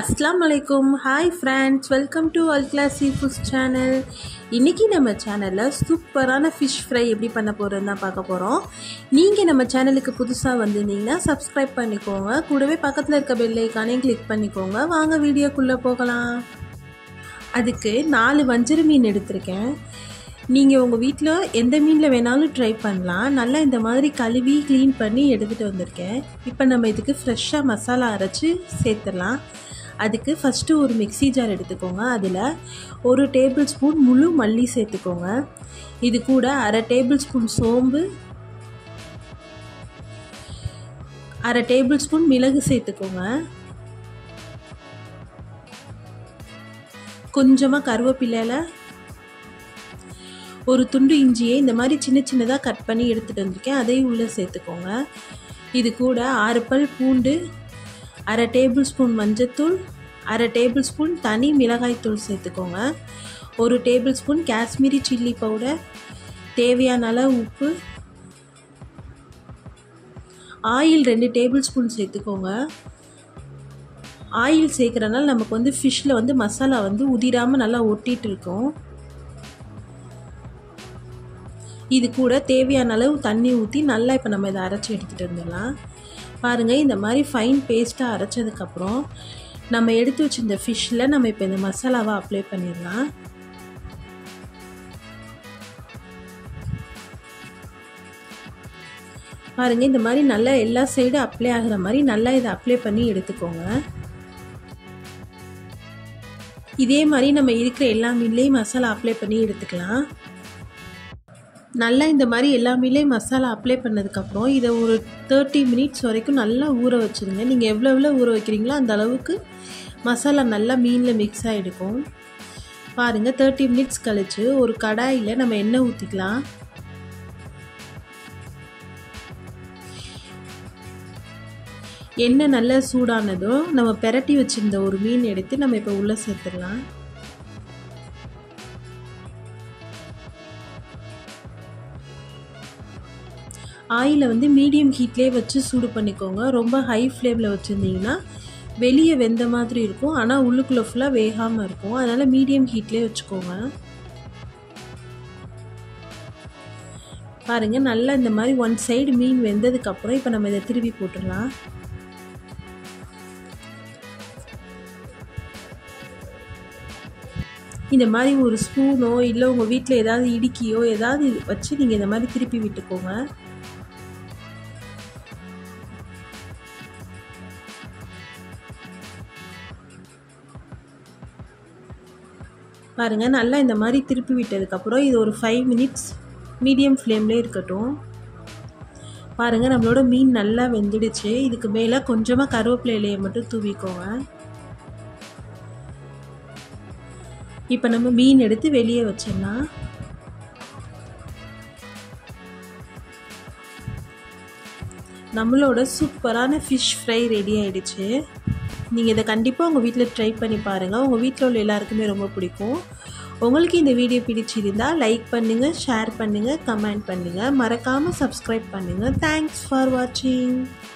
அஸ்லாம் வலைக்கும் hi friends welcome to all class sea foods channel இன்றைக்கி நம்ம சேனலில் சூப்பரான ஃபிஷ் ஃப்ரை எப்படி பண்ண போகிறோன்னு தான் பார்க்க போகிறோம் நீங்கள் நம்ம சேனலுக்கு புதுசாக வந்திருந்தீங்கன்னா சப்ஸ்கிரைப் பண்ணிக்கோங்க கூடவே பக்கத்தில் இருக்க பெல் ஐக்கானையும் கிளிக் பண்ணிக்கோங்க வாங்க வீடியோக்குள்ளே போகலாம் அதுக்கு நாலு வஞ்சர மீன் எடுத்திருக்கேன் நீங்கள் உங்கள் வீட்டில் எந்த மீனில் வேணாலும் ட்ரை பண்ணலாம் நல்லா இந்த மாதிரி கழுவி க்ளீன் பண்ணி எடுத்துகிட்டு வந்திருக்கேன் இப்போ நம்ம இதுக்கு ஃப்ரெஷ்ஷாக மசாலா அரைச்சி சேர்த்துடலாம் அதுக்கு ஃபஸ்ட்டு ஒரு மிக்ஸி ஜார் எடுத்துக்கோங்க அதில் ஒரு டேபிள் ஸ்பூன் முழு மல்லி சேர்த்துக்கோங்க இது கூட அரை டேபிள் ஸ்பூன் சோம்பு அரை டேபிள் ஸ்பூன் மிளகு சேர்த்துக்கோங்க கொஞ்சமாக கருவேப்பிலையில் ஒரு துண்டு இஞ்சியை இந்த மாதிரி சின்ன சின்னதாக கட் பண்ணி எடுத்துகிட்டு வந்திருக்கேன் அதையும் உள்ளே சேர்த்துக்கோங்க இது கூட ஆறு பல் பூண்டு அரை டேபிள் ஸ்பூன் மஞ்சத்தூள் அரை டேபிள் ஸ்பூன் தனி மிளகாய்த்தூள் சேர்த்துக்கோங்க ஒரு table spoon Kashmiri chilli powder தேவையான அளவு உப்பு ஆயில் ரெண்டு டேபிள் ஸ்பூன் சேர்த்துக்கோங்க ஆயில் சேர்க்குறனால நமக்கு வந்து ஃபிஷ்ஷில் வந்து மசாலா வந்து உதிராமல் நல்லா ஒட்டிகிட்டு இருக்கும் இது கூட தேவையான அளவு தண்ணி ஊற்றி நல்லா இப்போ நம்ம இதை அரைச்சி எடுத்துகிட்டு வந்துடலாம் பாருங்கள் இந்த மாதிரி ஃபைன் பேஸ்ட்டாக அரைச்சதுக்கப்புறம் நம்ம எடுத்து வச்சிருந்த ஃபிஷ்ஷில் நம்ம இப்போ இந்த மசாலாவை அப்ளை பண்ணிடலாம் பாருங்கள் இந்த மாதிரி நல்லா எல்லா சைடும் அப்ளை ஆகிற மாதிரி நல்லா இதை அப்ளை பண்ணி எடுத்துக்கோங்க இதே மாதிரி நம்ம இருக்கிற எல்லா மீன்லேயும் மசாலா அப்ளை பண்ணி எடுத்துக்கலாம் நல்லா இந்த மாதிரி எல்லா மீன்லேயும் மசாலா அப்ளை பண்ணதுக்கப்புறம் இதை ஒரு தேர்ட்டி மினிட்ஸ் வரைக்கும் நல்லா ஊற வச்சுருங்க நீங்கள் எவ்வளோ எவ்வளோ ஊற வைக்கிறீங்களோ அந்த அளவுக்கு மசாலா நல்லா மீனில் மிக்ஸ் ஆகிடுக்கும் பாருங்கள் தேர்ட்டி மினிட்ஸ் கழித்து ஒரு கடாயில் நம்ம எண்ணெய் ஊற்றிக்கலாம் எண்ணெய் நல்லா சூடானதும் நம்ம பெரட்டி வச்சுருந்த ஒரு மீன் எடுத்து நம்ம இப்போ உள்ளே சேர்த்துடலாம் ஆயிலை வந்து மீடியம் ஹீட்லேயே வச்சு சூடு பண்ணிக்கோங்க ரொம்ப ஹை ஃப்ளேமில் வச்சுருந்தீங்கன்னா வெளியே வெந்த மாதிரி இருக்கும் ஆனால் உள்ளுக்குள்ளே ஃபுல்லாக வேகாமல் இருக்கும் அதனால் மீடியம் ஹீட்லேயே வச்சுக்கோங்க பாருங்கள் நல்லா இந்த மாதிரி ஒன் சைடு மீன் வெந்ததுக்கப்புறம் இப்போ நம்ம இதை திருப்பி போட்டுடலாம் இந்த மாதிரி ஒரு ஸ்பூனோ இல்லை உங்கள் வீட்டில் ஏதாவது இடுக்கியோ ஏதாவது வச்சு நீங்கள் இந்த மாதிரி திருப்பி விட்டுக்கோங்க பாருங்கள் நல்லா இந்த மாதிரி திருப்பி விட்டதுக்கப்புறம் இது ஒரு ஃபைவ் மினிட்ஸ் மீடியம் ஃப்ளேம்லேயே இருக்கட்டும் பாருங்கள் நம்மளோட மீன் நல்லா வெந்துடுச்சு இதுக்கு மேலே கொஞ்சமாக கருவேப்பிலை இலையை மட்டும் தூவிக்கோங்க இப்போ நம்ம மீன் எடுத்து வெளியே வச்சிடலாம் நம்மளோட சூப்பரான ஃபிஷ் ஃப்ரை ரெடி ஆகிடுச்சு நீங்கள் இதை கண்டிப்பாக உங்கள் வீட்டில் ட்ரை பண்ணி பாருங்கள் உங்கள் வீட்டில் உள்ள எல்லாருக்குமே ரொம்ப பிடிக்கும் உங்களுக்கு இந்த வீடியோ பிடிச்சிருந்தால் லைக் பண்ணுங்கள் ஷேர் பண்ணுங்கள் கமெண்ட் பண்ணுங்கள் மறக்காமல் சப்ஸ்கிரைப் பண்ணுங்கள் தேங்க்ஸ் ஃபார் வாட்சிங்